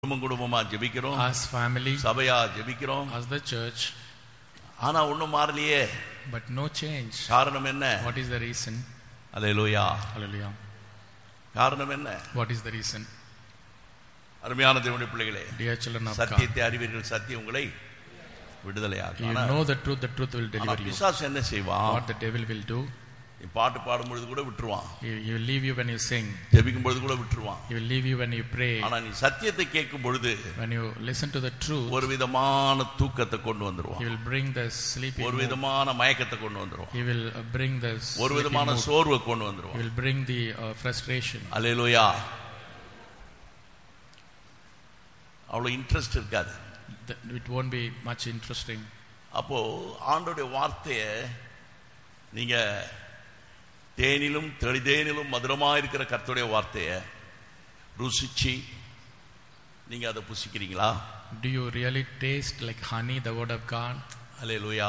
குடும்பம் குடும்பமா ஜெபிக்கிறோம் as family, சபையா ஜெபிக்கிறோம் as the church, ஆனா ஒண்ணும் மாறலையே but no change. காரணம் என்ன What is the reason? Hallelujah Hallelujah. காரணம் என்ன What is the reason? அருமையான தேவனுடைய பிள்ளைகளே Dear children of God, சத்தியத்தை அறிவீர்கள் சத்தியம் உங்களை விடுதலையாகும் you ஆனா- know the truth, the truth will ஆனா deliver you. பிசாசு என்ன செய்வான் What the devil will do, நீ பாட்டு பாடும் பொழுது கூட விட்டுருவான் he, he will leave you when you sing, ஜெபிக்கும் பொழுது கூட விட்டுருவான் he will leave you when you pray. ஆனா நீ சத்தியத்தை கேட்கும் பொழுது When you listen to the truth, ஒரு விதமான தூக்கத்தை கொண்டு வந்துருவான் he will bring the sleepy ஒரு mood. விதமான மயக்கத்தை கொண்டு வந்துருவான் He will uh, bring the ஒரு sleepy விதமான mood. சோர்வை கொண்டு He வந்துருவான் will bring the uh, frustration. அல்லேலூயா அவ்வளவு இன்ட்ரெஸ்ட் இருக்காது Th- It won't be much interesting. அப்போ ஆண்டோடைய வார்த்தைய நீங்க தேனிலும் தெளிதேனிலும் மதுரமா இருக்கிற கர்த்தருடைய வார்த்தைய ருசிச்சு நீங்க அதை புசிக்கிறீங்களா Do you really taste like honey the word of God? அல்லேலூயா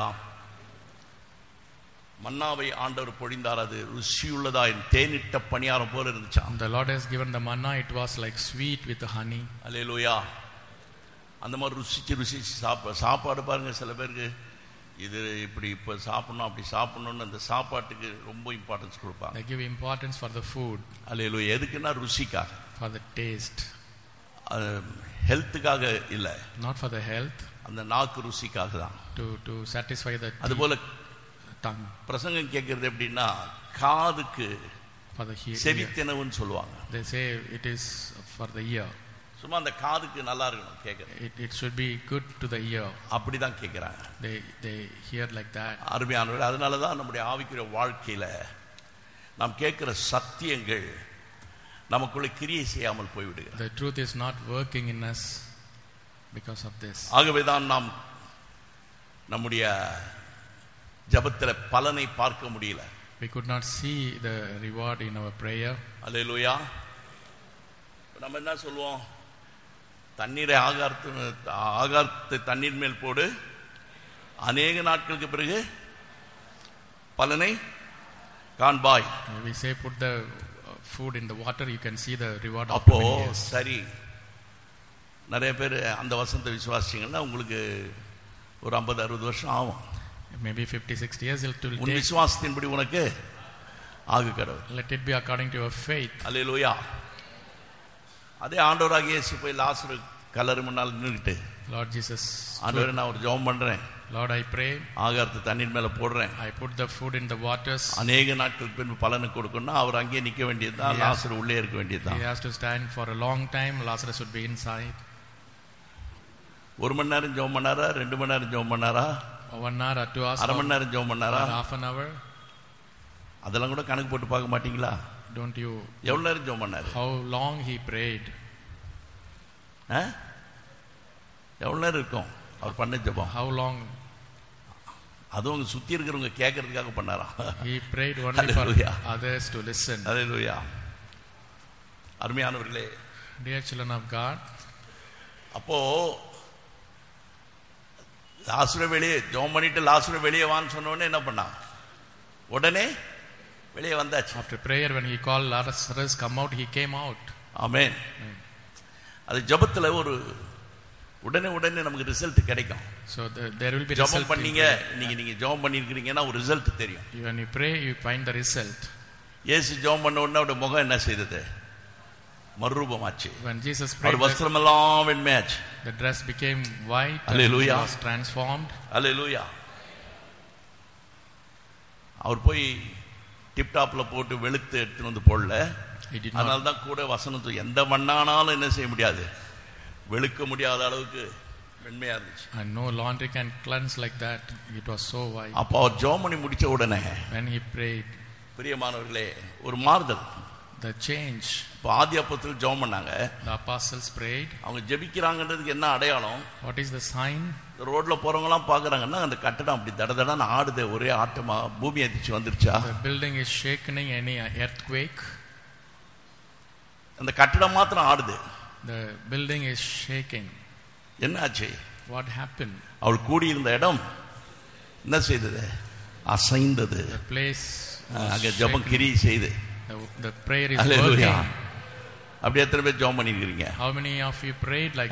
மன்னாவை ஆண்டவர் பொழிந்தார் அது ருசியுள்ளதா என் தேனிட்ட பணியாரம் போல இருந்துச்சாம் The Lord has given the manna, it was like sweet with the honey. அல்லேலூயா அந்த மாதிரி ருசிச்சு ருசிச்சு சாப்ப சாப்பாடு பாருங்க சில பேருக்கு இது இப்படி இப்போ சாப்பிடணும் அப்படி சாப்பிடணும்னு அந்த சாப்பாட்டுக்கு ரொம்ப இம்பார்ட்டன்ஸ் கொடுப்பாங்க They give importance for the food, அல்லேலூயா எதுக்குன்னா ருசிக்காக for the taste, ஹெல்த்துக்காக இல்லை not for the health, அந்த நாக்கு ருசிக்காக தான் to, to satisfy the அதுபோல tongue, பிரசங்கம் கேட்கறது எப்படின்னா காதுக்கு for the he- ear. செவித்தினவுன்னு சொல்லுவாங்க They say it is for the ear. சும்மா அந்த காதுக்கு நல்லா இருக்கணும் கேட்கறது It, it should be good to the ear. அப்படிதான் கேட்கிறாங்க They, they hear like that. அருமையானவர் அதனால தான் நம்முடைய ஆவிக்குரிய வாழ்க்கையில நாம் கேட்கிற சத்தியங்கள் நமக்குள்ள கிரியை செய்யாமல் போய்விடுகிறது The truth is not working in us because of this. ஆகவே தான் நாம் நம்முடைய ஜபத்தில் பலனை பார்க்க முடியல We could not see the reward in our prayer. அல்லேலூயா நம்ம என்ன சொல்லுவோம் தண்ணீரை ஆகாரத்து ஆகாரத்தை தண்ணீர் மேல் போடு அநேக நாட்களுக்கு பிறகு பலனை காண்பாய் We say put the uh, food in the water, you can see the reward of அப்போ many years. சரி நிறைய பேர் அந்த வசனத்தை விசுவாசிங்கன்னா உங்களுக்கு ஒரு ஐம்பது அறுபது வருஷம் ஆகும் Maybe 50, 60 years it will உன் take. விசுவாசத்தின்படி உனக்கு ஆகு கடவுள் Let it be according to your faith. அல்லேலூயா அதே ஆண்டவராக இயேசு போய் லாசரு கலரு முன்னால் நின்றுக்கிட்டு Lord Jesus, ஆண்டவரே நான் ஒரு ஜெபம் பண்றேன் Lord, I pray, ஆகாரத்தை தண்ணீர் மேல போடுறேன் I put the food in the waters. அநேக நாட்களுக்கு பின்பு பலனை கொடுக்கணும்னா அவர் அங்கேயே நிக்க வேண்டியதுதான் Yes. லாசர் உள்ளே இருக்க He வேண்டியதுதான் has to stand for a long time. Lazarus would be inside. ஒரு மணி நேரம் ஜெபம் பண்ணாரா ரெண்டு மணி நேரம் ஜெபம் பண்ணாரா One hour or two hours அரை or, மணி நேரம் ஜெபம் or பண்ணாரா half an hour. அதெல்லாம் கூட கணக்கு போட்டு பார்க்க மாட்டீங்களா Don't you? எவ்வளவு நேரம் ஜெபம் பண்ணாரு How long he prayed? ஆ? எவ்வளவு நேரம் இருக்கும் அவர் பண்ண ஜெபம் How long அதுவும் அங்க சுத்தி இருக்கிறவங்க கேட்கறதுக்காக பண்ணாரா he prayed only for Hallelujah. others to listen. அல்லேலூயா அருமையானவர்களே Dear children of God, அப்போ லாசுர வெளியே ஜோம் பண்ணிட்டு லாசுர வெளியே வான்னு சொன்ன உடனே என்ன பண்ணான் உடனே வெளியே வந்தாச்சு after prayer, when he called Lazarus, come out, he came out. ஆமென் அது ஜெபத்துல ஒரு உடனே உடனே நமக்கு ரிசல்ட் கிடைக்கும் So the, there will be ஜெபம் result. in பண்ணீங்க prayer. இன்னைக்கு நீங்க ஜெபம் பண்ணிருக்கீங்கன்னா ஒரு ரிசல்ட் தெரியும் When you pray, you find the result. இயேசு ஜெபம் பண்ண உடனே அவருடைய முகம் என்ன செய்தது மறுரூபமாச்சு When Jesus our prayed, the, வஸ்திரமெல்லாம் வெண்மையாச்சு the dress became white. and Hallelujah. he was transformed. அல்லேலூயா அவர் போய் டிப்டாப்ல போட்டு வெளுத்து எடுத்துன்னு வந்து போடல He did அதனால not. தான் கூட வசனத்து எந்த மண்ணானாலும் என்ன செய்ய முடியாது வெளுக்க முடியாத அளவுக்கு வெண்மையா இருந்துச்சு And no laundry can cleanse like that. It was so white. அப்போ அவர் ஜோமணி முடிச்ச உடனே When he prayed, பிரியமானவர்களே ஒரு மாறுதல் the change. இப்போ ஆதி அப்பத்தில் ஜெபம் பண்ணாங்க The apostles prayed. அவங்க ஜெபிக்கிறாங்கன்றதுக்கு என்ன அடையாளம் What is the sign? ரோட்ல போறவங்கலாம் பாக்குறாங்கன்னா அந்த கட்டடம் அப்படி தட தடன்னு ஆடுதே ஒரே ஆட்டமா பூமி அதிர்ச்சி வந்துருச்சா The building is shaking. Any earthquake? அந்த கட்டடம் மாத்திரம் ஆடுது The building is shaking. என்ன ஆச்சு What happened? அவள் கூடியிருந்த இடம் என்ன செய்தது அசைந்தது The place. was அங்க ஜெபம் shaken. கிரி செய்து The, the prayer is Hallelujah. working. அப்படி எத்தனை பேர் ஜெபம் பண்ணியிருக்கிறீங்க How many of you prayed like